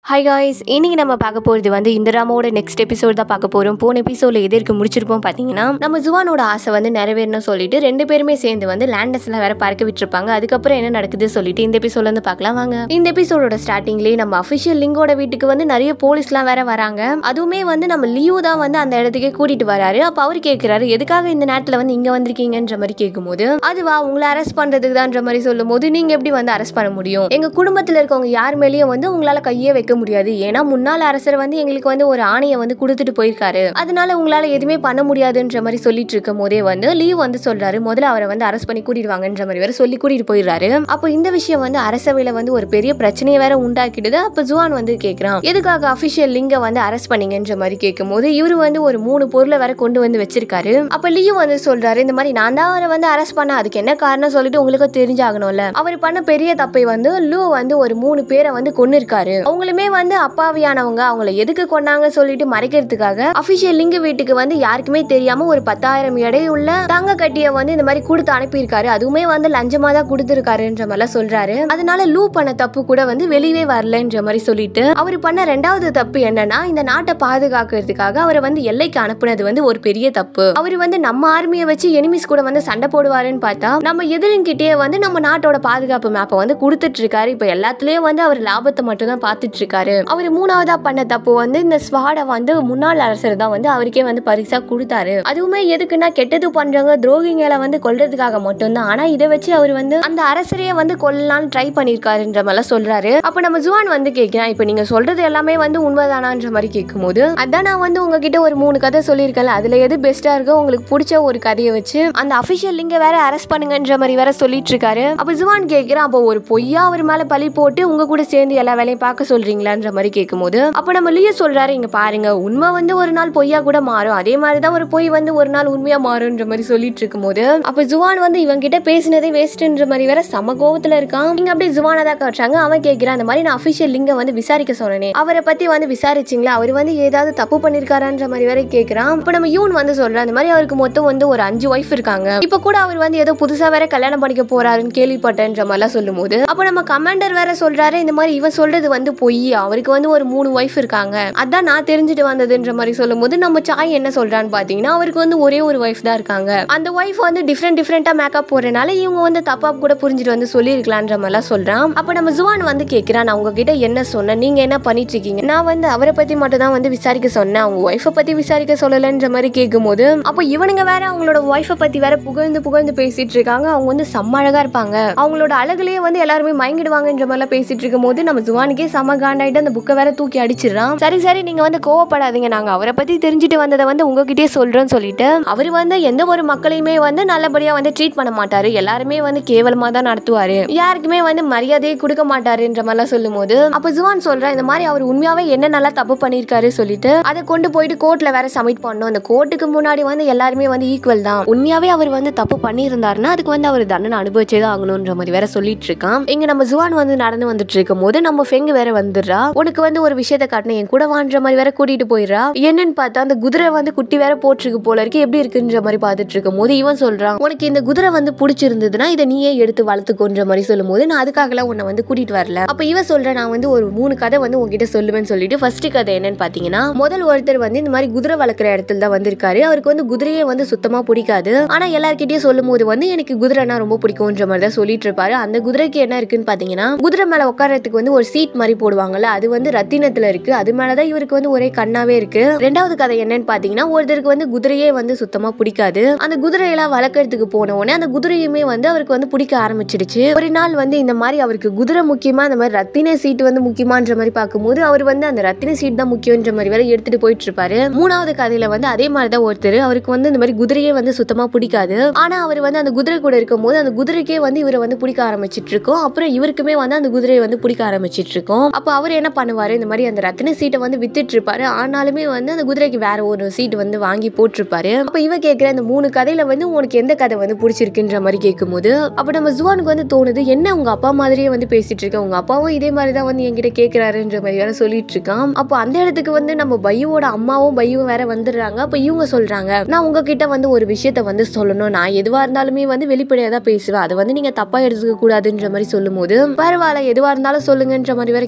hi guys இன்னைக்கு நம்ம பார்க்க போகிறது வந்து இந்த ராமாவோட நெக்ஸ்ட் எபிசோட் தான் பார்க்க போகிறோம் போன எபிசோடில் எது இருக்கு முடிச்சிருப்போம் பார்த்தீங்கன்னா நம்ம ஜுவானோட ஆசை வந்து நிறைவேறணும் சொல்லிட்டு ரெண்டு பேருமே சேர்ந்து வந்து லேண்டஸ்லாம் வேற பறக்க விட்டுருப்பாங்க அதுக்கப்புறம் என்ன நடக்குது சொல்லிட்டு இந்த எபிசோட்ல இருந்து பார்க்கலாம் வாங்க இந்த எபிசோடோட ஸ்டார்டிங்லேயே நம்ம அஃபிஷியல் லிங்கோட வீட்டுக்கு வந்து நிறைய போலீஸ்லாம் வேற வராங்க அதுவுமே வந்து நம்ம லியூ தான் வந்து அந்த இடத்துக்கே கூட்டிட்டு வராரு அப்போ அவர் கேட்குறாரு எதுக்காக இந்த நேரத்தில் வந்து இங்கே வந்திருக்கீங்கன்ற மாதிரி கேட்கும்போது அதுவா உங்களை அரெஸ்ட் பண்ணுறதுக்கு தான்ற மாதிரி சொல்லும்போது நீங்கள் எப்படி வந்து அரெஸ்ட் பண்ண முடியும் எங்கள் குடும்பத்தில் இருக்கவங்க யார் மேலேயும் வந்து உங்களால் கையே வைக்க முடியாது ஏன்னா முன்னாள் அரசர் வந்து எங்களுக்கு வந்து ஒரு ஆணையை வந்து கொடுத்துட்டு போயிருக்காரு அதனால உங்களால எதுவுமே பண்ண முடியாதுன்ற மாதிரி சொல்லிட்டு இருக்கும் போதே வந்து லீவ் வந்து சொல்றாரு முதல்ல அவரை வந்து அரெஸ்ட் பண்ணி கூட்டிட்டு வாங்கன்ற மாதிரி வேற சொல்லி கூட்டிட்டு போயிடுறாரு அப்போ இந்த விஷயம் வந்து அரசவையில வந்து ஒரு பெரிய பிரச்சனையை வேற உண்டாக்கிடுது அப்ப ஜுவான் வந்து கேக்குறான் எதுக்காக அபிஷியல் லிங்க வந்து அரெஸ்ட் பண்ணீங்கன்ற மாதிரி கேட்கும் போது இவரு வந்து ஒரு மூணு பொருளை வேற கொண்டு வந்து வச்சிருக்காரு அப்ப லீவ் வந்து சொல்றாரு இந்த மாதிரி நான் தான் அவரை வந்து அரெஸ்ட் பண்ண அதுக்கு என்ன காரணம் சொல்லிட்டு உங்களுக்கு தெரிஞ்சாகணும்ல அவர் பண்ண பெரிய தப்பை வந்து லூ வந்து ஒரு மூணு பேரை வந்து கொன்னு இருக்காரு அவங்களுமே வந்து அப்பாவியானவங்க அவங்கள எதுக்கு கொன்னாங்க சொல்லிட்டு மறைக்கிறதுக்காக அபிஷியல் லிங்க வீட்டுக்கு வந்து யாருக்குமே தெரியாம ஒரு பத்தாயிரம் எடையுள்ள தங்க கட்டிய வந்து இந்த மாதிரி கொடுத்து அனுப்பியிருக்காரு அதுவுமே வந்து லஞ்சமா தான் கொடுத்துருக்காருன்ற மாதிரிலாம் சொல்றாரு அதனால லூ பண்ண தப்பு கூட வந்து வெளியவே வரலன்ற மாதிரி சொல்லிட்டு அவர் பண்ண ரெண்டாவது தப்பு என்னன்னா இந்த நாட்டை பாதுகாக்கிறதுக்காக அவரை வந்து எல்லைக்கு அனுப்புனது வந்து ஒரு பெரிய தப்பு அவர் வந்து நம்ம ஆர்மியை வச்சு எனிமிஸ் கூட வந்து சண்டை போடுவாருன்னு பார்த்தா நம்ம எதிரிங்கிட்டே வந்து நம்ம நாட்டோட பாதுகாப்பு மேப்பை வந்து கொடுத்துட்டு இருக்காரு இப்ப எல்லாத்துலயும் வந்து அவர் லாபத்தை மட்டும் தான் பார்த்துட்டு இருக்காரு அவர் மூணாவதா பண்ண தப்பு வந்து இந்த ஸ்வாடை வந்து முன்னாள் அரசர் தான் வந்து அவருக்கே வந்து பரிசா கொடுத்தாரு அதுவுமே எதுக்குன்னா கெட்டது பண்றவங்க துரோகிங்களை வந்து கொல்றதுக்காக மட்டும்தான் ஆனா இதை வச்சு அவர் வந்து அந்த அரசரையே வந்து கொல்லலாம்னு ட்ரை பண்ணிருக்காருன்ற மாதிரிலாம் சொல்றாரு அப்ப நம்ம ஜுவான் வந்து கேட்கிறான் இப்ப நீங்க சொல்றது எல்லாமே வந்து உண்மைதானான்ற மாதிரி கேட்கும்போது அதான் நான் வந்து உங்ககிட்ட ஒரு மூணு கதை சொல்லியிருக்கேன்ல அதுல எது பெஸ்டா இருக்கோ உங்களுக்கு பிடிச்ச ஒரு கதையை வச்சு அந்த அபிஷியல் லிங்க வேற அரெஸ்ட் பண்ணுங்கன்ற மாதிரி வேற சொல்லிட்டு இருக்காரு அப்ப ஜுவான் கேட்கிறான் அப்போ ஒரு பொய்யா அவர் மேல பழி போட்டு உங்க கூட சேர்ந்து எல்லா வேலையும் பார்க்க சொல்றீங்களான்ற மாதிரி கேட்கும்போது அப்ப நம்ம லியோ சொல்றாரு இங்க பாருங்க உண்மை வந்து ஒரு நாள் பொய்யா கூட மாறும் அதே மாதிரி தான் ஒரு பொய் வந்து ஒரு நாள் உண்மையா மாறும்ன்ற மாதிரி சொல்லிட்டு இருக்கும்போது அப்ப ஜுவான் வந்து இவன் கிட்ட பேசினதே வேஸ்ட்ன்ற மாதிரி வேற சம கோவத்துல இருக்கான் இங்க அப்படியே ஜுவானை தான் காட்டுறாங்க அவன் கேட்கிறான் அந்த மாதிரி நான் அபிஷியல் லிங்க வந்து விசாரிக்க சொன்னேனே அவரை பத்தி வந்து விசாரிச்சிங்களா அவர் வந்து ஏதாவது தப்பு பண்ணிருக்காரான்ற மாதிரி வேற கேட்கிறான் இப்ப நம்ம யூன் வந்து சொல்றான் அந்த மாதிரி அவருக்கு மொத்தம் வந்து ஒரு அஞ்சு ஒய்ஃப் இருக்காங்க இப்ப கூட அவர் வந்து ஏதோ புதுசா வேற கல்யாணம் பண்ணிக்க போறாருன்னு கேள்விப்பட்டேன்ற மாதிரிலாம் சொல்லும்போது அப்ப நம்ம கமாண்டர் வேற சொல்றாரு இந்த மாதிரி இவன் சொல்றது வந்து பொய் அவருக்கு வந்து ஒரு மூணு ஒய்ஃப் இருக்காங்க அதான் நான் தெரிஞ்சுட்டு வந்ததுன்ற மாதிரி சொல்லும்போது நம்ம சாய் என்ன சொல்றான்னு பாத்தீங்கன்னா அவருக்கு வந்து ஒரே ஒரு ஒய்ஃப் தான் இருக்காங்க அந்த ஒய்ஃப் வந்து டிஃப்ரெண்ட் டிஃப்ரெண்டா மேக்கப் போறதுனால இவங்க வந்து தப்பா கூட புரிஞ்சுட்டு வந்து சொல்லியிருக்கலான்ற மாதிரிலாம் சொல்றான் அப்ப நம்ம ஜுவான் வந்து கேட்கிறான் நான் உங்ககிட்ட என்ன சொன்னேன் நீங்க என்ன பண்ணிட்டு இருக்கீங்க நான் வந்து அவரை பத்தி மட்டும் தான் வந்து விசாரிக்க சொன்னேன் அவங்க ஒய்ஃபை பத்தி விசாரிக்க சொல்லலன்ற மாதிரி கேட்கும்போது அப்போ இவனுங்க வேற அவங்களோட ஒய்ஃபை பத்தி வேற புகழ்ந்து புகழ்ந்து பேசிட்டு இருக்காங்க அவங்க வந்து செம்ம அழகா இருப்பாங்க அவங்களோட அழகுலயே வந்து எல்லாருமே மயங்கிடுவாங்கன்ற மாதிரிலாம் பேசிட்டு இருக்கும் போது நம்ம ஜுவானுக்கே செம்ம காண்டாயிட்டு அந்த புக்கை வேற தூக்கி அடிச்சிடறான் சரி சரி நீங்க வந்து கோவப்படாதீங்க நாங்க அவரை பத்தி தெரிஞ்சுட்டு வந்ததை வந்து உங்ககிட்டயே சொல்றோம்னு சொல்லிட்டு அவர் வந்து எந்த ஒரு மக்களையுமே வந்து நல்லபடியா வந்து ட்ரீட் பண்ண மாட்டாரு எல்லாருமே வந்து கேவலமா தான் நடத்துவாரு யாருக்குமே வந்து மரியாதையே கொடுக்க மாட்டாருன்ற மாதிரிலாம் சொல்லும் போது அப்ப ஜுவான் சொல்றேன் இந்த மாதிரி அவர் உண்மையாவே என்ன நல்லா தப்பு பண்ணிருக்காரு சொல்லிட்டு அதை கொண்டு போயிட்டு கோர்ட்ல வேற சப்மிட் பண்ணணும் அந்த கோர்ட்டுக்கு முன்னாடி வந்து எல்லாருமே வந்து ஈக்குவல் தான் உண்மையாவே அவர் வந்து தப்பு பண்ணியிருந்தாருன்னா அதுக்கு வந்து அவர் தண்டனை அனுபவிச்சே தான் ஆகணும்ன்ற மாதிரி வேற சொல்லிட்டு இருக்கான் இங்க நம்ம ஜுவான் வந்து நடந்து வந்துட்டு இருக்கும் போது நம்ம ஃபெங்கு வேற வந்துடுறா உனக்கு வந்து ஒரு விஷயத்த காட்டின என் கூட வான்ற மாதிரி வேற கூட்டிட்டு போயிடுறா என்னன்னு பார்த்தா அந்த குதிரை வந்து குட்டி வேற போட்டிருக்கு போல இருக்கு எப்படி இருக்குன்ற மாதிரி பார்த்துட்டு இருக்கும் போது இவன் சொல்றான் உனக்கு இந்த குதிரை வந்து பிடிச்சிருந்ததுன்னா இதை நீயே எடுத்து வளர்த்துக்கோன்ற மாதிரி சொல்லும் போது நான் அதுக்காகலாம் உன்னை வந்து கூட்டிட்டு வரல அப்ப இவன் சொல்றேன் நான் வந்து ஒரு மூணு கதை வந்து உங்ககிட்ட சொல்லுவேன்னு சொல்லிட்டு ஃபர்ஸ்ட் கதை என்னன்னு பாத்தீங்கன்னா முதல் ஒருத்தர் வந்து இந்த மாதிரி குதிரை வளர்க்குற இடத்துல தான் வந்திருக்காரு அவருக்கு வந்து குதிரையே வந்து சுத்தமா பிடிக்காது ஆனா எல்லார்கிட்டயும் சொல்லும் போது வந்து எனக்கு குதிரைனா ரொம்ப பிடிக்கும்ன்ற மாதிரி தான் சொல்லிட்டு இருப்பாரு அந்த குதிரைக்கு என்ன இருக்குன்னு பாத்தீங்கன்னா குதிரை மேல உட்காரத்துக்கு வந்து ஒரு சீட் மாதிரி போடுவாங்கல்ல அது வந்து ரத்தினத்துல இருக்கு அது மேலதான் இவருக்கு வந்து ஒரே கண்ணாவே இருக்கு ரெண்டாவது கதை என்னன்னு பாத்தீங்கன்னா ஒருத்தருக்கு வந்து குதிரையே வந்து சுத்தமா பிடிக்காது அந்த குதிரையெல்லாம் வளர்க்கறதுக்கு போன உடனே அந்த குதிரையுமே வந்து அவருக்கு வந்து பிடிக்க ஆரம்பிச்சிடுச்சு ஒரு நாள் வந்து இந்த மாதிரி அவருக்கு குதிரை முக்கியமா இந்த மாதிரி ரத்தின சீட் வந்து முக்கியமான்ற மாதிரி பார்க்கும்போது அவர் வந்து அந்த ரத்தின சீட் தான் முக்கியன்ற மாதிரி வேற எடுத்துட்டு போயிட்டு இருப்பாரு மூணாவது கதையில வந்து அதே மாதிரி தான் ஒருத்தர் அவருக்கு வந்து இந்த மாதிரி குதிரையே வந்து சுத்தமா பிடிக்காது ஆனா அவர் வந்து அந்த குதிரை கூட இருக்கும் போது அந்த குதிரைக்கே வந்து இவரை வந்து பிடிக்க ஆரம்பிச்சிட்டு இருக்கும் அப்புறம் இவருக்குமே வந்து அந்த குதிரையை வந்து பிடிக்க ஆரம்பிச்சிட்டு இருக்கும் அப்போ அவர் என்ன பண்ணுவாரு இந்த மாதிரி அந்த ரத்தின சீட்டை வந்து வித்துட்டு இருப்பாரு ஆனாலுமே வந்து அந்த குதிரைக்கு வேற ஒரு சீட் வந்து வாங்கி போட்டிருப்பாரு அப்ப இவ கேட்கிற அந்த மூணு கதையில வந்து உனக்கு எந்த கதை வந்து பிடிச்சிருக்குன்ற மாதிரி கேட்கும்போது அப்ப நம்ம ஜுவானுக்கு வந்து தோணுது என்ன உங்க அப்பா மாதிரியே வந்து பேசிட்டு இருக்க உங்க அப்பாவும் இதே மாதிரி தான் வந்து என்கிட்ட கேட்கிறாருன்ற மாதிரி வேற சொல்லிட்டு இருக்கான் அப்போ அந்த இடத்துக்கு வந்து நம்ம பையோட அம்மாவும் பையும் வேற வந்துடுறாங்க அப்ப இவங்க சொல்றாங்க நான் உங்ககிட்ட வந்து ஒரு விஷயத்த வந்து சொல்லணும் நான் எதுவா இருந்தாலுமே வந்து வெளிப்படையா தான் பேசுவேன் அதை வந்து நீங்க தப்பா எடுத்துக்க கூடாதுன்ற மாதிரி சொல்லும் போது பரவாயில்ல எதுவா இருந்தாலும் சொல்லுங்கன்ற மாதிரி வேற கேட்டுட்டு இருக்காங்க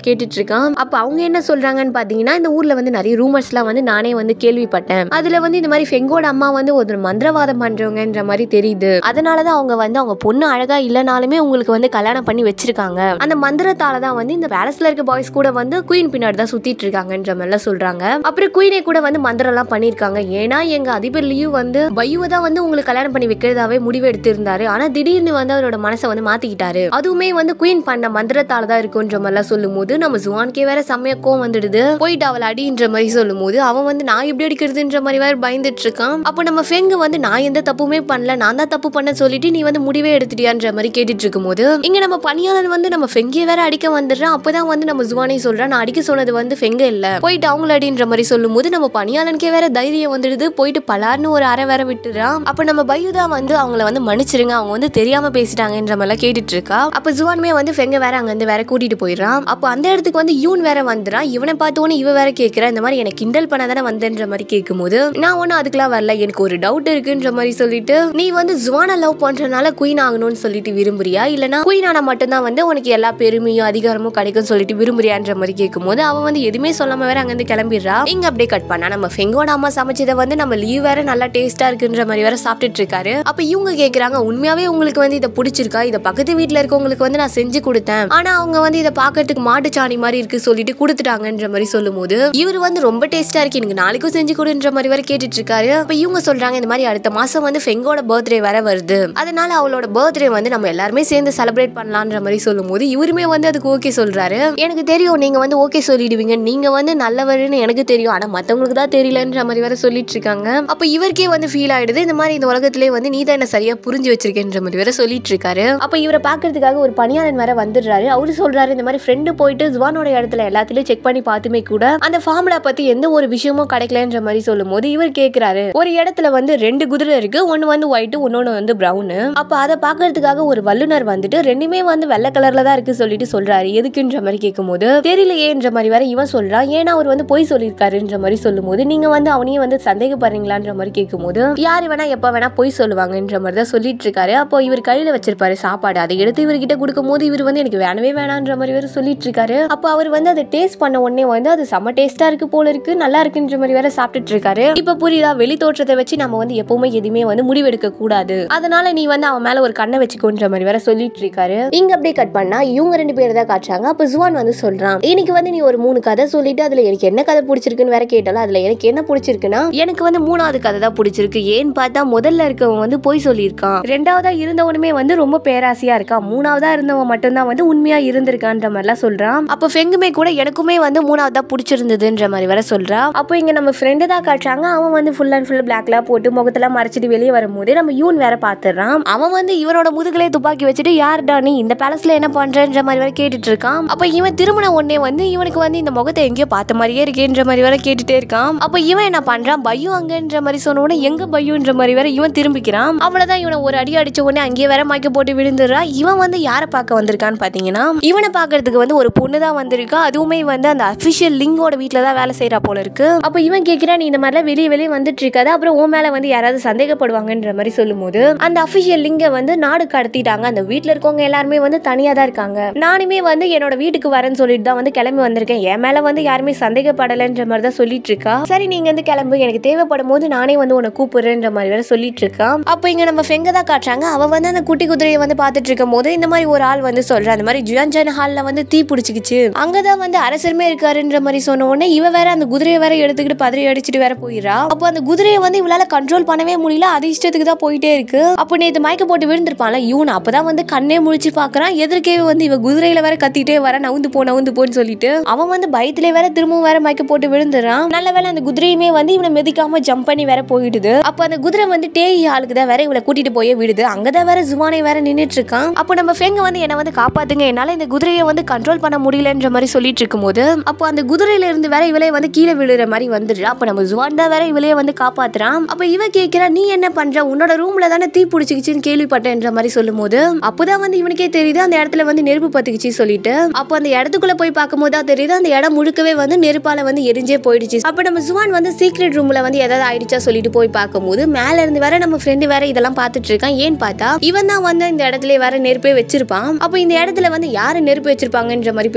இருக்கான் அப்ப அவங்க என்ன சொல்றாங்கன்னு பாத்தீங்கன்னா இந்த ஊர்ல வந்து நிறைய ரூமர்ஸ்லாம் வந்து நானே வந்து கேள்விப்பட்டேன் அதுல வந்து இந்த மாதிரி ஃபெங்கோட அம்மா வந்து ஒரு மந்திரவாதம் பண்றவங்கன்ற மாதிரி தெரியுது அதனாலதான் அவங்க வந்து அவங்க பொண்ணு அழகா இல்லைனாலுமே உங்களுக்கு வந்து கல்யாணம் பண்ணி வச்சிருக்காங்க அந்த மந்திரத்தால தான் வந்து இந்த பேலஸ்ல இருக்க பாய்ஸ் கூட வந்து குயின் பின்னாடி தான் சுத்திட்டு இருக்காங்கன்ற மாதிரிலாம் சொல்றாங்க அப்புறம் குயினை கூட வந்து மந்திரம் எல்லாம் பண்ணிருக்காங்க ஏன்னா எங்க அதிபர் லியூ வந்து பையுவை தான் வந்து உங்களுக்கு கல்யாணம் பண்ணி வைக்கிறதாவே முடிவு எடுத்திருந்தாரு ஆனா திடீர்னு வந்து அவரோட மனசை வந்து மாத்திக்கிட்டாரு அதுவுமே வந்து குயின் பண்ண மந்திரத்தால தான் இருக்குன்ற மாதிரிலாம் சொல்லும் போது நம்ம ஜுவான்கே வேற செம்மையா கோவம் வந்துடுது போயிட்டு அவளை அடின்ற மாதிரி சொல்லும் போது அவன் வந்து நான் எப்படி அடிக்கிறதுன்ற மாதிரி வேற பயந்துட்டு இருக்கான் அப்போ நம்ம ஃபெங்கு வந்து நான் எந்த தப்புமே பண்ணல நான் தான் தப்பு பண்ண சொல்லிட்டு நீ வந்து முடிவே எடுத்துட்டியான்ற மாதிரி கேட்டுட்டு இருக்கும்போது இங்க நம்ம பணியாளர் வந்து நம்ம ஃபெங்கே வேற அடிக்க வந்துடுறான் அப்பதான் வந்து நம்ம ஜுவானை சொல்றான் நான் அடிக்க சொன்னது வந்து ஃபெங்க இல்ல போயிட்டு அவங்கள அடின்ற மாதிரி சொல்லும் போது நம்ம பணியாளனுக்கே வேற தைரியம் வந்துடுது போயிட்டு பலார்னு ஒரு அரை வேற விட்டுறான் அப்ப நம்ம பையுதா வந்து அவங்கள வந்து மன்னிச்சிருங்க அவங்க வந்து தெரியாம பேசிட்டாங்கன்ற மாதிரிலாம் கேட்டுட்டு இருக்கா அப்ப ஜுவானுமே வந்து ஃபெங்க வேற அங்க இருந்து வேற கூட்டிட்டு போயிடுறான் அப்போ அந்த இடத்துக்கு வந்து யூன் வேற வந்துறான் இவனை பார்த்த உடனே இவ வேற கேட்கிறா இந்த மாதிரி எனக்கு கிண்டல் பண்ண தானே வந்தேன்ற மாதிரி கேட்கும்போது நான் ஒன்னும் அதுக்கெல்லாம் வரல எனக்கு ஒரு டவுட் இருக்குன்ற மாதிரி சொல்லிட்டு நீ வந்து ஜுவானை லவ் பண்றதுனால குயின் ஆகணும்னு சொல்லிட்டு விரும்புறியா இல்லனா குயின் ஆனா மட்டும்தான் வந்து உனக்கு எல்லா பெருமையும் அதிகாரமும் கிடைக்கும் சொல்லிட்டு விரும்புறியான்ற மாதிரி கேட்கும்போது அவன் வந்து எதுவுமே சொல்லாம வேற அங்கிருந்து கிளம்பிடுறா இங்க அப்படியே கட் பண்ணா நம்ம ஃபெங்கோட அம்மா சமைச்சதை வந்து நம்ம லீவ் வேற நல்லா டேஸ்டா இருக்குன்ற மாதிரி வேற சாப்பிட்டுட்டு இருக்காரு அப்ப இவங்க கேக்குறாங்க உண்மையாவே உங்களுக்கு வந்து இதை பிடிச்சிருக்கா இதை பக்கத்து வீட்ல இருக்கவங்களுக்கு வந்து நான் செஞ்சு கொடுத்தேன் ஆனா அவங்க வந்து இதை பாக்கிறதுக்கு மாட்டுச்சாணி மாதிரி இருக்கு சொல்லிட்டு கொடுத்துட்டாங்கன்ற மாதிரி சொல்லும்போது இவர் வந்து ரொம்ப டேஸ்டா இருக்கு எனக்கு நாளைக்கும் செஞ்சு கொடுன்ற மாதிரி வேற கேட்டுட்டு இருக்காரு அப்ப இவங்க சொல்றாங்க இந்த மாதிரி அடுத்த மாசம் வந்து ஃபெங்கோட பர்த்டே வேற வருது அதனால அவளோட பர்த்டே வந்து நம்ம எல்லாருமே சேர்ந்து செலிப்ரேட் பண்ணலான்ற மாதிரி சொல்லும்போது இவருமே வந்து அதுக்கு ஓகே சொல்றாரு எனக்கு தெரியும் நீங்க வந்து ஓகே சொல்லிடுவீங்க நீங்க வந்து நல்லவருன்னு எனக்கு தெரியும் ஆனா மத்தவங்களுக்கு தான் தெரியலன்ற மாதிரி வேற சொல்லிட்டு இருக்காங்க அப்ப இவருக்கே வந்து ஃபீல் ஆயிடுது இந்த மாதிரி இந்த உலகத்திலே வந்து நீ தான் என்ன சரியா புரிஞ்சு வச்சிருக்கேன்ற மாதிரி வேற சொல்லிட்டு இருக்காரு அப்ப இவரை பாக்குறதுக்காக ஒரு பணியாளன் வேற வந்துடுறாரு அவரு சொல்றாரு இந்த மாதிரி ஃப்ரெண்டு போயிட்டு ஜுவானோட இடத்துல எல்லாத்துலயும் செக் பண்ணி பார்த்துமே கூட அந்த ஃபார்முலா பத்தி எந்த ஒரு விஷயமும் கிடைக்கலன்ற மாதிரி சொல்லும் போது இவர் கேக்குறாரு ஒரு இடத்துல வந்து ரெண்டு குதிரை இருக்கு ஒன்னு வந்து ஒயிட் இன்னொன்னு வந்து பிரவுன் அப்ப அதை பாக்குறதுக்காக ஒரு வல்லுனர் வந்துட்டு ரெண்டுமே வந்து வெள்ளை கலர்ல தான் இருக்கு சொல்லிட்டு சொல்றாரு எதுக்குன்ற மாதிரி கேட்கும்போது தெரியலையேன்ற மாதிரி வேற இவன் சொல்றான் ஏன்னா அவர் வந்து பொய் சொல்லியிருக்காருன்ற மாதிரி சொல்லும்போது நீங்க வந்து அவனையும் வந்து சந்தேகப்படுறீங்களான்ற மாதிரி கேட்கும்போது யாரு வேணா எப்ப வேணா பொய் சொல்லுவாங்கன்ற மாதிரி தான் சொல்லிட்டு இருக்காரு அப்போ இவர் கையில வச்சிருப்பாரு சாப்பாடு அதை எடுத்து இவர்கிட்ட கொடுக்கும் போது இவர் வந்து எனக்கு வேணவே வேணான்ற மாதிரி வேற சொல்லிட்டு இருக்காரு அப்போ அவர் வந்து அதை டேஸ்ட் பண்ண உடனே வந்து அது செம்ம டேஸ்டா இருக்கு போல இருக்கு நல்லா இருக்குன்ற மாதிரி வேற சாப்பிட்டுட்டு இருக்காரு இப்ப புரியுதா வெளி தோற்றத்தை வச்சு நம்ம வந்து எப்பவுமே எதுவுமே வந்து முடிவெடுக்க கூடாது அதனால நீ வந்து அவன் மேல ஒரு கண்ணை வச்சுக்கோன்ற மாதிரி வேற சொல்லிட்டு இருக்காரு இங்க அப்படியே கட் பண்ணா இவங்க ரெண்டு பேர் தான் காட்டுறாங்க அப்ப ஜுவான் வந்து சொல்றான் இன்னைக்கு வந்து நீ ஒரு மூணு கதை சொல்லிட்டு அதுல எனக்கு என்ன கதை பிடிச்சிருக்குன்னு வேற கேட்டாலும் அதுல எனக்கு என்ன பிடிச்சிருக்குன்னா எனக்கு வந்து மூணாவது கதை தான் பிடிச்சிருக்கு ஏன்னு பார்த்தா முதல்ல இருக்கவன் வந்து பொய் சொல்லியிருக்கான் ரெண்டாவதா இருந்தவனுமே வந்து ரொம்ப பேராசையா இருக்கான் மூணாவதா இருந்தவன் மட்டும்தான் வந்து உண்மையா இருந்திருக்கான்ற மாதிரிலாம் சொல்றான் அப்ப ஃபெங்குமே கூட எனக்குமே வந்து மூணாவது தான் பிடிச்சிருந்ததுன்ற மாதிரி வேற சொல்றா அப்போ இங்க நம்ம ஃப்ரெண்டு தான் காட்டுறாங்க அவன் வந்து ஃபுல் அண்ட் ஃபுல் பிளாக்லாம் போட்டு முகத்தெல்லாம் மறைச்சிட்டு வெளியே வரும்போது நம்ம யூன் வேற பாத்துறான் அவன் வந்து இவனோட முதுகலே துப்பாக்கி வச்சுட்டு யார்டா நீ இந்த பேலஸ்ல என்ன பண்றன்ற மாதிரி வேற கேட்டுட்டு இருக்கான் அப்ப இவன் திருமண உடனே வந்து இவனுக்கு வந்து இந்த முகத்தை எங்கேயோ பார்த்த மாதிரியே இருக்கேன்ற மாதிரி வேற கேட்டுட்டே இருக்கான் அப்ப இவன் என்ன பண்றான் பையு அங்கன்ற மாதிரி சொன்ன உடனே எங்க பையுன்ற மாதிரி வேற இவன் திரும்பிக்கிறான் அவ்வளவுதான் இவனை ஒரு அடி அடிச்ச உடனே அங்கேயே வேற மயக்க போட்டு விழுந்துடுறான் இவன் வந்து யாரை பார்க்க வந்திருக்கான்னு பாத்தீங்கன்னா இவனை பார்க்கறதுக்கு வந்து ஒரு பொண்ணு தான் வந்திருக்கா அதுவுமே வந்து அந்த அபிஷியல் லிங்கோட வீட்டில் தான் வேலை செய்யறா போல இருக்கு அப்போ இவன் கேட்கிறான் நீ இந்த மாதிரிலாம் வெளியே வெளியே வந்துட்டு இருக்காது அப்புறம் உன் மேல வந்து யாராவது சந்தேகப்படுவாங்கன்ற மாதிரி சொல்லும்போது அந்த அபிஷியல் லிங்க வந்து நாடு கடத்திட்டாங்க அந்த வீட்டில் இருக்கவங்க எல்லாருமே வந்து தனியா தான் இருக்காங்க நானுமே வந்து என்னோட வீட்டுக்கு வரேன்னு சொல்லிட்டு தான் வந்து கிளம்பி வந்திருக்கேன் என் மேல வந்து யாருமே சந்தேகப்படலைன்ற மாதிரி தான் சொல்லிட்டு இருக்கா சரி நீங்க வந்து கிளம்பு எனக்கு தேவைப்படும் போது நானே வந்து உன்னை கூப்பிடுறேன்ற மாதிரி வேற சொல்லிட்டு இருக்கா அப்போ இங்க நம்ம ஃபெங்க தான் காட்டுறாங்க அவ வந்து அந்த குட்டி குதிரையை வந்து பார்த்துட்டு இருக்கும் போது இந்த மாதிரி ஒரு ஆள் வந்து சொல்றா அந்த மாதிரி ஜுயான்ஜான் ஹால்ல வந்து தீ பிடிச்சிக்கிச்சு அங்கதான் வந்து அரசருமே இருக்காருன்ற மாதிரி சொன்ன உடனே இவ வேற அந்த குதிரையை வேற எடுத்துக்கிட்டு பதறி அடிச்சுட்டு வேற போயிடுறா அப்போ அந்த குதிரையை வந்து இவளால கண்ட்ரோல் பண்ணவே முடியல அது இஷ்டத்துக்கு தான் போயிட்டே இருக்கு அப்போ நேத்து மயக்க போட்டு விழுந்திருப்பான்ல இவன் அப்பதான் வந்து கண்ணே முழிச்சு பாக்குறான் எதிர்க்கே வந்து இவ குதிரையில வேற கத்திட்டே வர நவுந்து போ நவுந்து போன்னு சொல்லிட்டு அவன் வந்து பயத்திலே வேற திரும்பவும் வேற மயக்க போட்டு விழுந்துறான் நல்ல வேளை அந்த குதிரையுமே வந்து இவனை மிதிக்காம ஜம்ப் பண்ணி வேற போயிடுது அப்போ அந்த குதிரை வந்து டேய் ஆளுக்கு தான் வேற இவளை கூட்டிட்டு போய் விடுது அங்கதான் வேற ஜுவானை வேற நின்னுட்டு இருக்கான் அப்போ நம்ம ஃபெங்க வந்து என்ன வந்து காப்பாத்துங்க என்னால இந்த குதிரையை வந்து கண்ட்ரோல் பண்ண முடியலன்ற மாதிரி சொல்லிட்டு இருக்கும்போது அப்போ அந்த குதிரையில இருந்து வேற இவளே வந்து கீழே விழுற மாதிரி வந்துடுறா அப்போ நம்ம ஜுவான் தான் வேற இவளே வந்து காப்பாத்துறான் அப்போ இவ கேட்கிறா நீ என்ன பண்ற உன்னோட ரூம்ல தானே தீ பிடிச்சிக்கிச்சுன்னு கேள்விப்பட்டேன்ற மாதிரி சொல்லும்போது அப்போதான் வந்து இவனுக்கே தெரியுது அந்த இடத்துல வந்து நெருப்பு பத்துக்கிச்சு சொல்லிட்டு அப்போ அந்த இடத்துக்குள்ள போய் பார்க்கும்போது தான் தெரியுது அந்த இடம் முழுக்கவே வந்து நெருப்பால வந்து எரிஞ்சே போயிடுச்சு அப்போ நம்ம ஜுவான் வந்து சீக்ரெட் ரூம்ல வந்து ஏதாவது ஆயிடுச்சா சொல்லிட்டு போய் பார்க்கும்போது மேல இருந்து வேற நம்ம ஃப்ரெண்டு வேற இதெல்லாம் பார்த்துட்டு இருக்கான் ஏன்னு பார்த்தா இவன் தான் வந்து இந்த இடத்துல வேற நெருப்பே வச்சிருப்பான் அப்போ இந்த இடத்துல வந்து யாரு நெருப்பு வச்சிருப்பாங்கன்ற மாதிரி பேசிட்டு இருக்கான்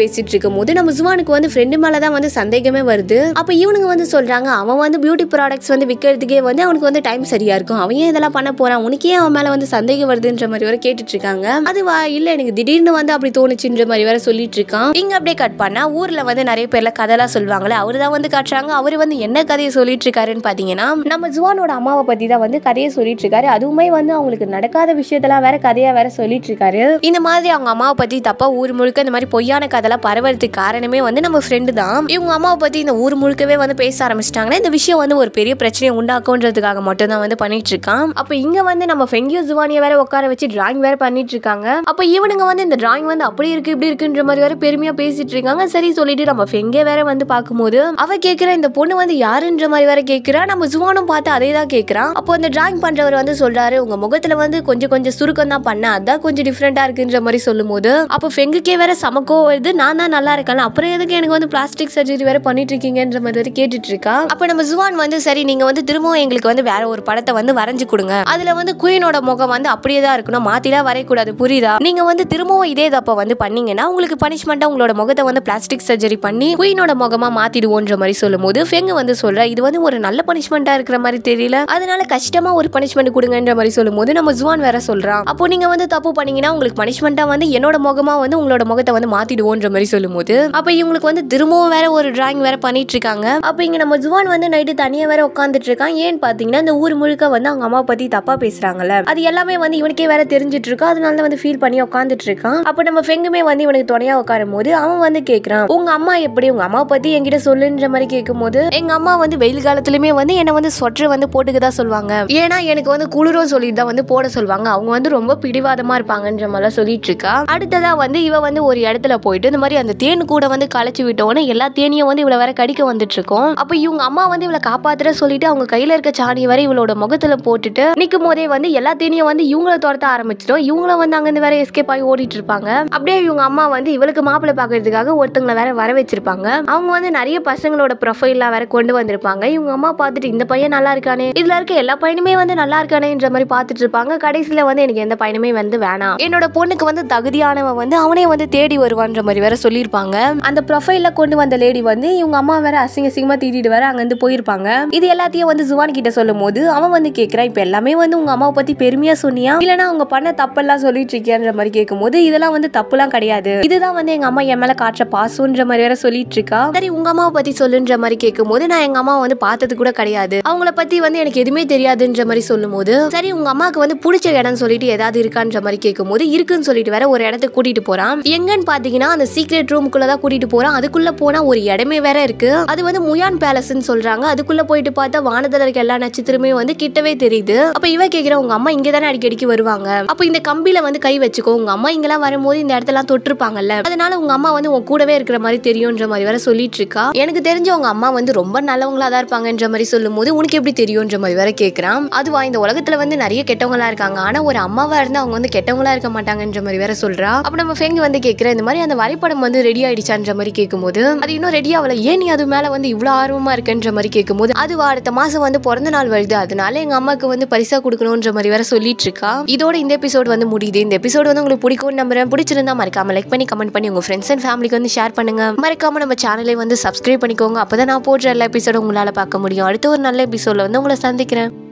கேட்கும் போது நம்ம ஜுவானுக்கு வந்து ஃப்ரெண்டு மேலதான் வந்து சந்தேகமே வருது அப்ப இவனுங்க வந்து சொல்றாங்க அவன் வந்து பியூட்டி ப்ராடக்ட்ஸ் வந்து விற்கிறதுக்கே வந்து அவனுக்கு வந்து டைம் சரியா இருக்கும் அவன் ஏன் இதெல்லாம் பண்ண போறான் உனக்கே அவன் மேல வந்து சந்தேகம் வருதுன்ற மாதிரி வர கேட்டுட்டு இருக்காங்க அதுவா இல்ல எனக்கு திடீர்னு வந்து அப்படி தோணுச்சுன்ற மாதிரி வேற சொல்லிட்டு இருக்கான் இங்க அப்படியே கட் பண்ணா ஊர்ல வந்து நிறைய பேர்ல கதைலாம் சொல்லுவாங்களே அவரு தான் வந்து காட்டுறாங்க அவரு வந்து என்ன கதையை சொல்லிட்டு இருக்காருன்னு பாத்தீங்கன்னா நம்ம ஜுவானோட அம்மாவை பத்தி தான் வந்து கதையை சொல்லிட்டு இருக்காரு அதுவுமே வந்து அவங்களுக்கு நடக்காத விஷயத்தெல்லாம் வேற கதையா வேற சொல்லிட்டு இருக்காரு இந்த மாதிரி அவங்க அம்மாவை பத்தி தப்பா ஊர் முழுக்க இந்த மாதிரி பொய்யான கதைலாம் பரவறதுக்கு காரணமே வந்து நம்ம ஃப்ரெண்டு தான் இவங்க அம்மாவை பத்தி இந்த ஊர் முழுக்கவே வந்து பேச ஆரம்பிச்சிட்டாங்கன்னா இந்த விஷயம் வந்து ஒரு பெரிய பிரச்சனையை உண்டாக்குன்றதுக்காக மட்டும் தான் வந்து பண்ணிட்டு இருக்கான் அப்ப இங்க வந்து நம்ம ஃபெங்கியோ ஜுவானிய வேற உட்கார வச்சு டிராயிங் வேற பண்ணிட்டு இருக்காங்க அப்ப இவனுங்க வந்து இந்த டிராயிங் வந்து அப்படி இருக்கு இப்படி இருக்குன்ற மாதிரி வேற பெருமையா பேசிட்டு இருக்காங்க சரி சொல்லிட்டு நம்ம ஃபெங்கே வேற வந்து பார்க்கும்போது அவ கேக்குற இந்த பொண்ணு வந்து யாருன்ற மாதிரி வேற கேக்குறா நம்ம ஜுவானும் பார்த்து அதே தான் கேக்குறான் அப்போ அந்த டிராயிங் பண்றவர் வந்து சொல்றாரு உங்க முகத்துல வந்து கொஞ்சம் கொஞ்சம் சுருக்கம் தான் பண்ண அதான் கொஞ்சம் டிஃப்ரெண்டா இருக்குன்ற மாதிரி சொல்லும்போது அப்போ ஃபெங்குக்கே வேற சமக்கோ வருது நான் தான் நல்லா இருக்கேன் அப்புறம் எதுக்கு எனக்கு வந்து பிளாஸ்டிக் சர்ஜரி வேற பண்ணிட்டு இருக்கீங்கன்ற மாதிரி வேற கேட்டுட்டு இருக்கா அப்ப நம்ம ஜுவான் வந்து சரி நீங்க வந்து திரும்பவும் எங்களுக்கு வந்து வேற ஒரு படத்தை வந்து வரைஞ்சு கொடுங்க அதுல வந்து குயினோட முகம் வந்து அப்படியே தான் இருக்கணும் மாத்திலாம் வரையக்கூடாது புரியுதா நீங்க வந்து திரும்பவும் இதே தப்ப வந்து பண்ணீங்கன்னா உங்களுக்கு பனிஷ்மெண்டா உங்களோட முகத்தை வந்து பிளாஸ்டிக் சர்ஜரி பண்ணி குயினோட முகமா மாத்திடுவோன்ற மாதிரி சொல்லும்போது ஃபெங்கு வந்து சொல்ற இது வந்து ஒரு நல்ல பனிஷ்மெண்டா இருக்கிற மாதிரி தெரியல அதனால கஷ்டமா ஒரு பனிஷ்மெண்ட் கொடுங்கன்ற மாதிரி சொல்லும்போது நம்ம ஜுவான் வேற சொல்றான் அப்போ நீங்க வந்து தப்பு பண்ணீங்கன்னா உங்களுக்கு பனிஷ்மெண்டா வந்து என்னோட முகமா வந்து உங்களோட முகத்தை வந்து மாத்திடுவோன்ற மாதிரி சொல்லும்போது அப்ப இவங்களுக்கு வந்து திரும்பவும் வேற ஒரு டிராயிங் வேற பண்ணிட்டு இருக்காங்க அப்ப இங்க நம்ம ஜுவான் வந்து நைட்டு தனியா வேற உட்காந்துட்டு இருக்கான் ஏன்னு பாத்தீங்கன்னா இந்த ஊர் முழுக்க வந்து அவங்க அம்மா பத்தி தப்பா பேசுறாங்கல்ல அது எல்லாமே வந்து இவனுக்கே வேற தெரிஞ்சிட்டு இருக்கா அதனால தான் வந்து ஃபீல் பண்ணி உட்காந்துட்டு இருக்கான் அப்ப நம்ம ஃபெங்குமே வந்து இவனுக்கு துணையா உட்காரும் போது அவன் வந்து கேக்குறான் உங்க அம்மா எப்படி உங்க அம்மா பத்தி என்கிட்ட சொல்லுன்ற மாதிரி கேட்கும் போது எங்க அம்மா வந்து வெயில் காலத்துலயுமே வந்து என்ன வந்து சொற்று வந்து போட்டுக்க தான் சொல்லுவாங்க ஏன்னா எனக்கு வந்து குளிரும் சொல்லிட்டு தான் வந்து போட சொல்லுவாங்க அவங்க வந்து ரொம்ப பிடிவாதமா இருப்பாங்கன்ற மாதிரிலாம் சொல்லிட்டு இருக்கா அடுத்ததா வந்து இவ வந்து ஒரு இடத்துல போயிட்டு இந்த மாதிரி அந்த தேன் கூட வந்து களைச்சு விட்டோன்னே எல்லா தேனியும் வந்து இவளை வேற கடிக்க வந்துட்டு இருக்கோம் அப்ப இவங்க அம்மா வந்து இவளை காப்பாத்துற சொல்லிட்டு அவங்க கையில இருக்க சாணியை வரை இவளோட முகத்துல போட்டுட்டு நிக்கும் போதே வந்து எல்லா தேனியும் வந்து இவங்கள துரத்த ஆரம்பிச்சிடும் இவங்களும் வந்து அங்கிருந்து வேற எஸ்கேப் ஆகி ஓடிட்டு இருப்பாங்க அப்படியே இவங்க அம்மா வந்து இவளுக்கு மாப்பிள்ளை பாக்குறதுக்காக ஒருத்தங்களை வேற வர வச்சிருப்பாங்க அவங்க வந்து நிறைய பசங்களோட ப்ரொஃபைல்லாம் வேற கொண்டு வந்திருப்பாங்க இவங்க அம்மா பார்த்துட்டு இந்த பையன் நல்லா இருக்கானே இதுல இருக்க எல்லா பையனுமே வந்து நல்லா இருக்கானேன்ற மாதிரி பார்த்துட்டு இருப்பாங்க கடைசியில வந்து எனக்கு எந்த பையனுமே வந்து வேணாம் என்னோட பொண்ணுக்கு வந்து தகுதியானவன் வந்து அவனே வந்து தேடி வருவான்ற மாதிரி வேற சொல்லியிருப்பாங்க அந்த ப்ரொஃபைல்ல கொண்டு வந்த லேடி வந்து இவங்க அம்மா வேற அசிங்க அசிங்கமா தீட்டிட்டு வேற அங்கிருந்து போயிருப்பாங்க இது எல்லாத்தையும் வந்து ஜுவான் கிட்ட சொல்லும் போது அவன் வந்து கேட்கிறான் இப்ப எல்லாமே வந்து உங்க அம்மாவை பத்தி பெருமையா சொன்னியா இல்லனா அவங்க பண்ண தப்பெல்லாம் சொல்லிட்டு இருக்கியான்ற மாதிரி கேட்கும்போது இதெல்லாம் வந்து தப்புலாம் கிடையாது இதுதான் வந்து எங்க அம்மா என் மேல காட்டுற பாசம்ன்ற மாதிரி வேற சொல்லிட்டு இருக்கா சரி உங்க அம்மாவை பத்தி சொல்லுன்ற மாதிரி கேட்கும்போது நான் எங்க அம்மாவை வந்து பார்த்தது கூட கிடையாது அவங்கள பத்தி வந்து எனக்கு எதுவுமே தெரியாதுன்ற மாதிரி சொல்லும்போது சரி உங்க அம்மாவுக்கு வந்து பிடிச்ச இடம் சொல்லிட்டு ஏதாவது இருக்கான்ற மாதிரி கேட்கும்போது இருக்குன்னு சொல்லிட்டு வேற ஒரு இடத்துக்கு கூட்டிட்டு போறான் எங்கன்னு பாத்தீங்கன்னா அந்த சீக்ரெட் ரூமுக்குள்ள தான் கூட்டிட்டு போறான் அதுக்குள்ள போனா ஒரு இடமே வேற இருக்கு அது வந்து முயான் பேலஸ்ன்னு சொல்றாங்க அதுக்குள்ள போயிட்டு பார்த்தா வானத்துல இருக்க எல்லா நட்சத்திரமே வந்து கிட்டவே தெரியுது அப்ப இவ கேக்குற உங்க அம்மா இங்க தானே அடிக்கடிக்கு வருவாங்க அப்ப இந்த கம்பியில வந்து கை வச்சுக்கோ உங்க அம்மா இங்கெல்லாம் வரும்போது இந்த இடத்தெல்லாம் தொட்டிருப்பாங்கல்ல அதனால உங்க அம்மா வந்து உன் கூடவே இருக்கிற மாதிரி தெரியும்ன்ற மாதிரி வேற சொல்லிட்டு இருக்கா எனக்கு தெரிஞ்ச உங்க அம்மா வந்து ரொம்ப நல்லவங்களா தான் இருப்பாங்கன்ற மாதிரி சொல்லும் போது உனக்கு எப்படி தெரியும்ன்ற மாதிரி வேற கேக்குறான் அதுவா இந்த உலகத்துல வந்து நிறைய கெட்டவங்களா இருக்காங்க ஆனா ஒரு அம்மாவா இருந்தா அவங்க வந்து கெட்டவங்களா இருக்க மாட்டாங்கன்ற மாதிரி வேற சொல்றா அப்ப நம்ம ஃபெங்கு வந்து கேக்குற இந்த மாதிரி அந்த வரைபடம் வந்து ரெடி ஆயிடுச்சான்ற மாதிரி கேட்கும்போது அது இன்னும் ரெடி ஆகல ஏன் நீ அது மேல வந்து இவ்வளவு ஆர்வமா இருக்குன்ற மாதிரி கேட்கும்போது அதுவா அடுத்த மாசம் வந்து பிறந்த நாள் வருது அதனால எங்க அம்மாக்கு வந்து பரிசா கொடுக்கணும்ன்ற மாதிரி வேற சொல்லிட்டு இருக்கா இதோட இந்த எபிசோட் வந்து முடியுது இந்த எபிசோட் வந்து உங்களுக்கு பிடிக்கும் நம்புறேன் பிடிச்சிருந்தா மறக்காம லைக் பண்ணி கமெண்ட் பண்ணி உங்க ஃப்ரெண்ட்ஸ் அண்ட் ஃபேமிலிக்கு வந்து ஷேர் பண்ணுங்க மறக்காம நம்ம சேனலை வந்து சப்ஸ்கிரைப் பண்ணிக்கோங்க அப்பதான் நான் போடுற எல்லா எபிசோடும் உங்களால பார்க்க முடியும் அடுத்த ஒரு நல்ல எபிசோட்ல வந்து உங்களை சந்திக்கிறேன்